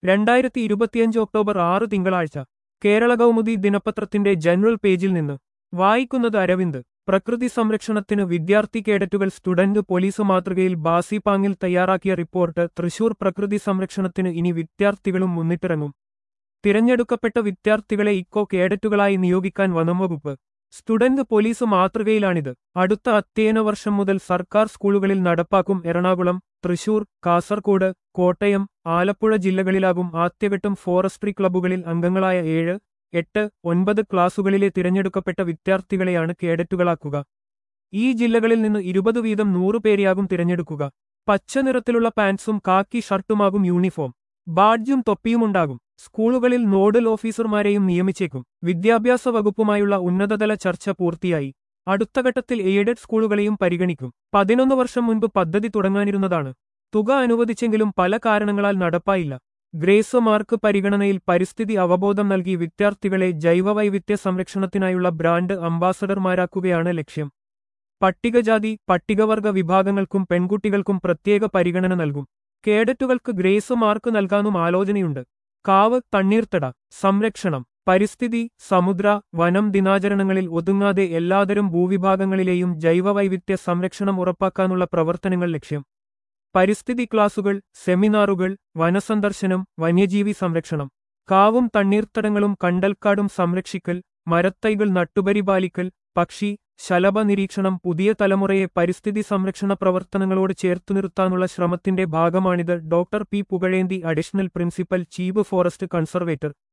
രണ്ടായിരത്തി ഇരുപത്തിയഞ്ച് ഒക്ടോബർ ആറ് തിങ്കളാഴ്ച കേരള കൗമുദി ദിനപത്രത്തിന്റെ ജനറൽ പേജിൽ നിന്ന് വായിക്കുന്നത് അരവിന്ദ് പ്രകൃതി സംരക്ഷണത്തിന് വിദ്യാർത്ഥി കേഡറ്റുകൾ സ്റ്റുഡന്റ് പോലീസ് മാതൃകയിൽ ബാസിപാങ്ങിൽ തയ്യാറാക്കിയ റിപ്പോർട്ട് തൃശൂർ പ്രകൃതി സംരക്ഷണത്തിന് ഇനി വിദ്യാർത്ഥികളും മുന്നിട്ടിറങ്ങും തിരഞ്ഞെടുക്കപ്പെട്ട വിദ്യാർത്ഥികളെ ഇക്കോ കേഡറ്റുകളായി നിയോഗിക്കാൻ വനംവകുപ്പ് സ്റ്റുഡന്റ് പോലീസ് മാതൃകയിലാണിത് അടുത്ത അധ്യയന വർഷം മുതൽ സർക്കാർ സ്കൂളുകളിൽ നടപ്പാക്കും എറണാകുളം തൃശൂർ കാസർകോട് കോട്ടയം ആലപ്പുഴ ജില്ലകളിലാകും ആദ്യഘട്ടം ഫോറസ്ട്രി ക്ലബ്ബുകളിൽ അംഗങ്ങളായ ഏഴ് എട്ട് ഒൻപത് ക്ലാസുകളിലെ തിരഞ്ഞെടുക്കപ്പെട്ട വിദ്യാർത്ഥികളെയാണ് കേഡറ്റുകളാക്കുക ഈ ജില്ലകളിൽ നിന്ന് ഇരുപത് വീതം നൂറുപേരെയാകും തിരഞ്ഞെടുക്കുക പച്ച നിറത്തിലുള്ള പാൻസും കാക്കി ഷർട്ടുമാകും യൂണിഫോം ബാഡ്ജും തൊപ്പിയുമുണ്ടാകും സ്കൂളുകളിൽ നോഡൽ ഓഫീസർമാരെയും നിയമിച്ചേക്കും വിദ്യാഭ്യാസ വകുപ്പുമായുള്ള ഉന്നതതല ചർച്ച പൂർത്തിയായി അടുത്ത ഘട്ടത്തിൽ എയ്ഡഡ് സ്കൂളുകളെയും പരിഗണിക്കും പതിനൊന്ന് വർഷം മുൻപ് പദ്ധതി തുടങ്ങാനിരുന്നതാണ് തുക അനുവദിച്ചെങ്കിലും പല കാരണങ്ങളാൽ നടപ്പായില്ല ഗ്രേസ് മാർക്ക് പരിഗണനയിൽ പരിസ്ഥിതി അവബോധം നൽകി വിദ്യാർത്ഥികളെ ജൈവവൈവിധ്യ സംരക്ഷണത്തിനായുള്ള ബ്രാൻഡ് അംബാസഡർമാരാക്കുകയാണ് ലക്ഷ്യം പട്ടികജാതി പട്ടികവർഗ വിഭാഗങ്ങൾക്കും പെൺകുട്ടികൾക്കും പ്രത്യേക പരിഗണന നൽകും കേഡറ്റുകൾക്ക് ഗ്രേസ് മാർക്ക് നൽകാനും ആലോചനയുണ്ട് കാവ് തണ്ണീർത്തട സംരക്ഷണം പരിസ്ഥിതി സമുദ്ര വനം ദിനാചരണങ്ങളിൽ ഒതുങ്ങാതെ എല്ലാതരം ഭൂവിഭാഗങ്ങളിലെയും ജൈവവൈവിധ്യ സംരക്ഷണം ഉറപ്പാക്കാനുള്ള പ്രവർത്തനങ്ങൾ ലക്ഷ്യം പരിസ്ഥിതി ക്ലാസുകൾ സെമിനാറുകൾ വനസന്ദർശനം വന്യജീവി സംരക്ഷണം കാവും തണ്ണീർത്തടങ്ങളും കണ്ടൽക്കാടും സംരക്ഷിക്കൽ മരത്തൈകൾ നട്ടുപരിപാലിക്കൽ പക്ഷി ശലഭ നിരീക്ഷണം പുതിയ തലമുറയെ പരിസ്ഥിതി സംരക്ഷണ പ്രവർത്തനങ്ങളോട് ചേർത്തു നിർത്താനുള്ള ശ്രമത്തിന്റെ ഭാഗമാണിത് doctor P Pugazhendhi additional principal chief forest conservator